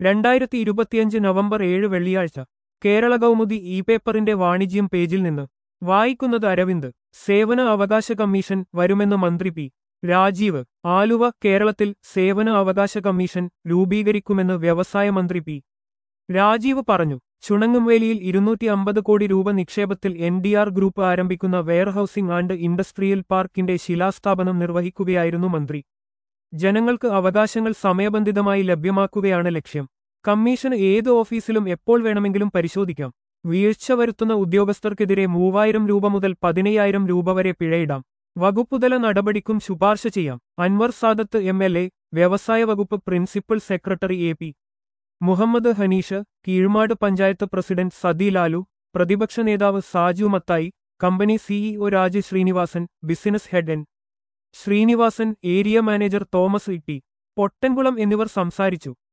രണ്ടായിരത്തി ഇരുപത്തിയഞ്ച് നവംബർ ഏഴ് വെള്ളിയാഴ്ച കേരള കൗമുദി ഇ പേപ്പറിന്റെ വാണിജ്യം പേജിൽ നിന്ന് വായിക്കുന്നത് അരവിന്ദ് സേവന അവകാശ കമ്മീഷൻ വരുമെന്ന് മന്ത്രി പി രാജീവ് ആലുവ കേരളത്തിൽ സേവന അവകാശ കമ്മീഷൻ രൂപീകരിക്കുമെന്ന് വ്യവസായ മന്ത്രി പി രാജീവ് പറഞ്ഞു ചുണങ്ങുംവേലിയിൽ ഇരുന്നൂറ്റി അമ്പത് കോടി രൂപ നിക്ഷേപത്തിൽ എൻ ഡി ആർ ഗ്രൂപ്പ് ആരംഭിക്കുന്ന വെയർഹൌസിംഗ് ആൻഡ് ഇൻഡസ്ട്രിയൽ പാർക്കിന്റെ ശിലാസ്ഥാപനം നിർവഹിക്കുകയായിരുന്നു മന്ത്രി ജനങ്ങൾക്ക് അവകാശങ്ങൾ സമയബന്ധിതമായി ലഭ്യമാക്കുകയാണ് ലക്ഷ്യം കമ്മീഷൻ ഏത് ഓഫീസിലും എപ്പോൾ വേണമെങ്കിലും പരിശോധിക്കാം വീഴ്ച വരുത്തുന്ന ഉദ്യോഗസ്ഥർക്കെതിരെ മൂവായിരം രൂപ മുതൽ പതിനയ്യായിരം രൂപ വരെ പിഴയിടാം വകുപ്പുതല നടപടിക്കും ശുപാർശ ചെയ്യാം Anwar Sadath M L A വ്യവസായ വകുപ്പ് principal secretary A P Muhammad Hanish Keezhmad panchayat president Sathi Lalu പ്രതിപക്ഷ നേതാവ് Saju Mathai company CEO Raj Srinivasan business head N Srinivasan area manager Thomas Itty Pottankulam എന്നിവർ സംസാരിച്ചു